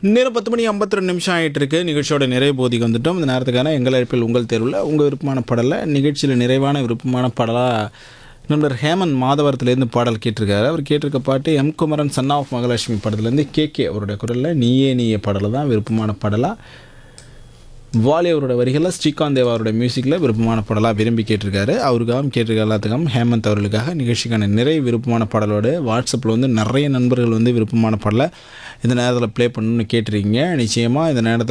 நேரம் பத்து மணி ஐம்பத்தி ரெண்டு நிமிஷம் ஆகிட்டு இருக்கு நிகழ்ச்சியோட நிறைவு போதிக்கு வந்துட்டோம் இந்த நேரத்துக்கான எங்கள் அழைப்பில் உங்கள் தேர்வில் உங்கள் விருப்பமான பாடலை நிகழ்ச்சியில் நிறைவான விருப்பமான பாடலாக நண்பர் ஹேமந்த் மாதவரத்துலேருந்து பாடல் கேட்டிருக்காரு அவர் கேட்டிருக்க பாட்டு M Kumaran son of Mahalakshmi படத்துலேருந்து கே கே அவருடைய குரலில் நீயே நீயே பாடலை தான் விருப்பமான பாடலாக வாலி அவரோட வரிகளில் ஸ்ரீகாந்த் தேவா அவரோட மியூசிக்கில் விருப்பமான பாடலாக விரும்பி கேட்டிருக்காரு அவருக்காகவும் கேட்டிருக்க எல்லாத்துக்கும் ஹேமந்த் அவர்களுக்காக நிகழ்ச்சிக்கான நிறைய விருப்பமான பாடலோடு வாட்ஸ்அப்பில் வந்து நிறைய நண்பர்கள் வந்து விருப்பமான பாடலை இந்த நேரத்தில் ப்ளே பண்ணணும்னு கேட்டிருக்கீங்க நிச்சயமாக இந்த நேரத்தில்